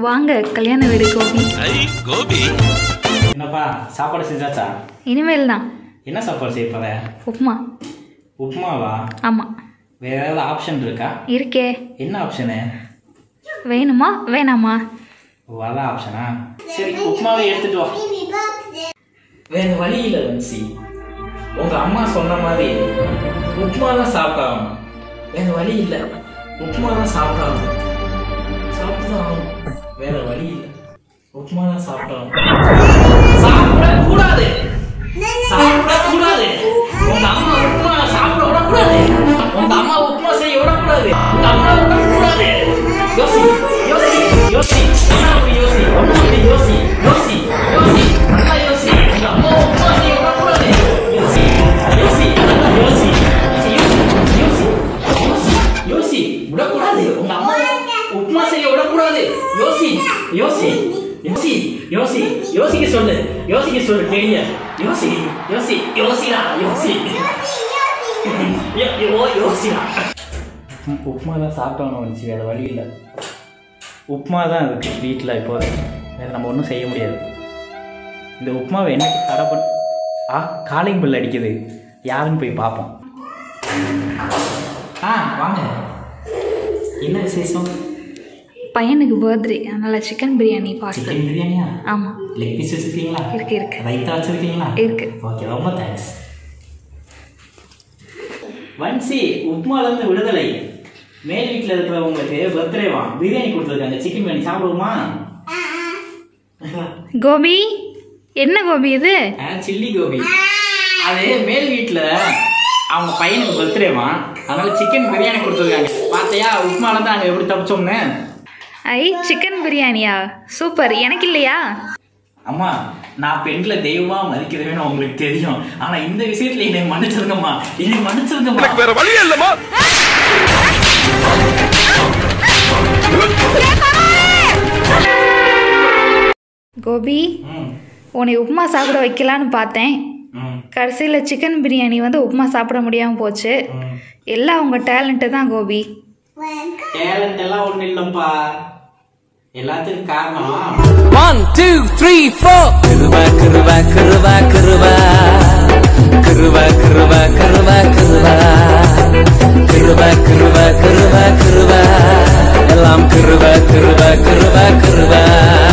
வாங்க கல்யாண வீடு கோபி ஐ கோபி என்னப்பா சாப்பாடு செஞ்சாச்சா இனிமேல் தான் என்ன சாப்பாடு செய்ய போற உப்புமா உப்புமாவா ஆமாம் வேற ஏதாவது ஆப்ஷன் இருக்கா இருக்கே என்ன ஆப்ஷனு வேணுமா வேணாமா ஓ அதான் ஆப்ஷனா சரி உப்புமாவை எடுத்துட்டு வா வேற வழி இல்லை வன்சி உங்க அம்மா சொன்ன மாதிரி உப்புமா தான் சாப்பிட்டாகணும் வேற வழி இல்லை உப்புமா தான் சாப்பிட்டாகணும் சாப்பிட்டு தான் ஆகணும் வேற வழி இல்லை உப்புமா தான் சாப்பிட்டாகணும் சாப்பிடக்கூடாது சாப்பிடக்கூடாது உங்க அம்மா உப்புமா சாப்பிட விடக்கூடாது உங்க அம்மா உப்புமா செய்ய விடக்கூடாது உங்க அம்மா விடக்கூடாது யோசி யோசி யோசி என்ன அப்படி யோசி ஒண்ணு அப்படி யோசி யோசி யோசி நல்லா யோசி உங்க அம்மா உப்புமா செய்ய விடக்கூடாது யோசி யோசி நல்லா யோசி யோசி யோசி யோசி யோசி விடக்கூடாது உங்க அம்மா உப்புமா செய்ய விடக்கூடாது யோசி யோசி யோசி யோசி யோசிக்க சொல்லு யோசிக்க சொல்லு பெரிய யோசி யோசி யோசிடா யோசி யோ- யோ- யோசிடா உப்புமா தான் சாப்பிட்டோன்னு வந்துச்சு வேறு வழி இல்லை உப்புமா தான் இருக்கு வீட்டில் இப்போ வேறு நம்ம ஒன்றும் செய்ய முடியாது இந்த உப்புமாவை என்னைக்கு தடை பண்ண ஆ காலிங் பில் அடிக்குது யாருன்னு போய் பார்ப்போம் ஆ வாங்க என்ன விசேஷம் பையனுக்கு பர்த்டே அதனால் சிக்கன் பிரியாணி பார்சல் சிக்கன் பிரியாணியா ஆமாம் லெக் பீஸ் வச்சுருக்கீங்களா இருக்கு இருக்கு ரைத்தா வச்சுருக்கீங்களா இருக்கு ஓகே ரொம்ப தேங்க்ஸ் வன்சி உப்புமாலேருந்து விடுதலை மேல் வீட்டில் இருக்கிறவங்களுக்கு பர்த்டேவா பிரியாணி கொடுத்துருக்காங்க சிக்கன் பிரியாணி சாப்பிடுவோமா கோபி என்ன கோபி இது சில்லி கோபி அது மேல் வீட்டில் அவங்க பையனுக்கு பர்த்டேவா அதனால சிக்கன் பிரியாணி கொடுத்துருக்காங்க பார்த்தியா உப்புமாலேருந்து நாங்கள் எப்படி தப்பிச்சோம்னு ஐ சிக்கன் பிரியாணியா சூப்பர் எனக்கு இல்லையா அம்மா நான் பெண்களை தெய்வமா மதிக்கிறவேன்னு உங்களுக்கு தெரியும் ஆனா இந்த விஷயத்துல என்னை மன்னிச்சிருங்கம்மா என்னை மன்னிச்சிருங்கம்மா வேற வழி இல்லம்மா கோபி ம், உன்னை உப்புமா சாப்பிட வைக்கலான்னு பார்த்தேன் ம், கடைசியில் சிக்கன் பிரியாணி வந்து உப்புமா சாப்பிட முடியாமல் போச்சு ம். எல்லாம் உங்கள் டேலண்ட்டு தான் கோபி டேலண்ட் எல்லாம் ஒண்ணு இல்லப்பா எல்லாத்துக்கும் காரணம் One, two, three, four. Kırva, kırva, kırva, kırva. Kırva, kırva, kırva, kırva. Kırva, kırva, kırva, kırva. Elam kırva, kırva, kırva, kırva.